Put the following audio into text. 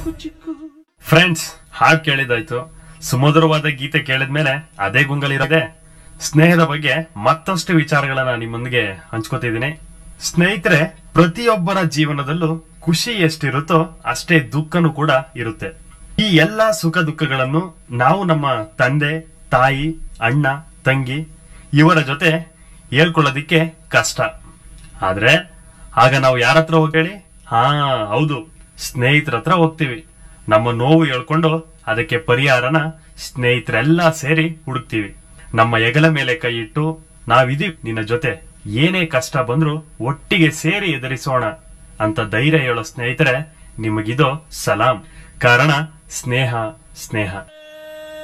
friends ಹಾಡ್ ಕೇಳಿದಾಯ್ತು ಸುಮಧುರವಾದ ಗೀತೆ ಕೇಳಿದ್ಮೇಲೆ ಅದೇ ಗುಂಗಲಿರೋದೆ ಸ್ನೇಹದ ಬಗ್ಗೆ ಮತ್ತಷ್ಟು ವಿಚಾರಗಳನ್ನ ನಿಮ್ಮೊಂದಿಗೆ ಹಂಚ್ಕೋತಿದ್ದೀನಿ ಸ್ನೇಹಿತರೆ ಪ್ರತಿಯೊಬ್ಬರ ಜೀವನದಲ್ಲೂ ಖುಷಿ ಎಷ್ಟಿರುತ್ತೋ ಅಷ್ಟೇ ದುಃಖನೂ ಕೂಡ ಇರುತ್ತೆ ಈ ಎಲ್ಲಾ ಸುಖ ದುಃಖಗಳನ್ನು ನಾವು ನಮ್ಮ ತಂದೆ ತಾಯಿ ಅಣ್ಣ ತಂಗಿ ಇವರ ಜೊತೆ ಹೇಳ್ಕೊಳ್ಳೋದಿಕ್ಕೆ ಕಷ್ಟ ಆದ್ರೆ ಆಗ ನಾವು ಯಾರ ಹತ್ರ ಹೋಗಿ ಹಾ ಹೌದು ಸ್ನೇಹಿತರ ಹತ್ರ ಹೋಗ್ತೀವಿ ನಮ್ಮ ನೋವು ಹೇಳ್ಕೊಂಡು ಅದಕ್ಕೆ ಪರಿಹಾರನ ಸ್ನೇಹಿತರೆಲ್ಲ ಸೇರಿ ಹುಡುಕ್ತೀವಿ ನಮ್ಮ ಹೆಗಲ ಮೇಲೆ ಕೈ ಇಟ್ಟು ನಾವಿದೀವಿ ನಿನ್ನ ಜೊತೆ ಏನೇ ಕಷ್ಟ ಬಂದ್ರೂ ಒಟ್ಟಿಗೆ ಸೇರಿ ಎದುರಿಸೋಣ ಅಂತ ಧೈರ್ಯ ಹೇಳೋ ಸ್ನೇಹಿತರೆ ನಿಮಗಿದು ಸಲಾಂ ಕಾರಣ ಸ್ನೇಹ ಸ್ನೇಹ